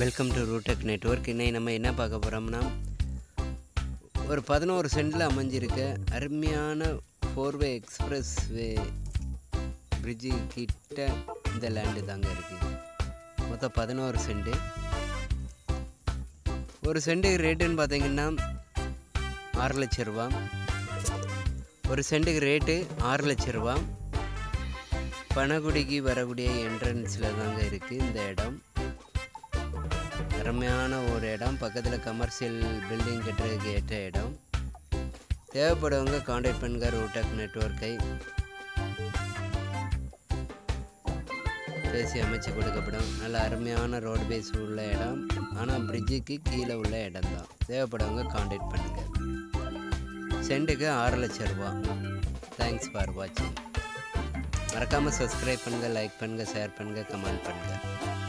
welcome to ரூடெக் network இன்னைக்கு நம்ம என்ன பார்க்க போகிறோம்னா ஒரு பதினோரு சென்டில் அமைஞ்சிருக்க அருமையான ஃபோர்வே எக்ஸ்பிரஸ் வே பிரிட்ஜு கிட்ட இந்த லேண்டு தாங்க இருக்குது மொத்தம் பதினோரு சென்டு ஒரு சென்டு ரேட்டுன்னு பார்த்தீங்கன்னா ஆறு லட்ச ரூபா ஒரு சென்ட்டுக்கு ரேட்டு ஆறு லட்ச ரூபா பனகுடிக்கு வரக்கூடிய என்ட்ரன்ஸில் தாங்க இருக்குது இந்த இடம் அருமையான ஒரு இடம் பக்கத்தில் கமர்ஷியல் பில்டிங் கட்டுறதுக்கு ஏற்ற இடம் தேவைப்படுவங்க காண்டாக்ட் பண்ணுங்க ரூடெக் நெட்வொர்க்கை பேசி அமைச்சு கொடுக்கப்படும் நல்ல அருமையான ரோடு பேஸ் உள்ள இடம் ஆனால் பிரிட்ஜுக்கு கீழே உள்ள இடம் தான் தேவைப்படுவங்க காண்டாக்ட் பண்ணுங்கள் சென்ட்டுக்கு ஆறு லட்ச ரூபா தேங்க்ஸ் ஃபார் வாட்சிங் மறக்காமல் சப்ஸ்கிரைப் பண்ணுங்கள் லைக் பண்ணுங்கள் ஷேர் பண்ணுங்கள் கமெண்ட் பண்ணுங்கள்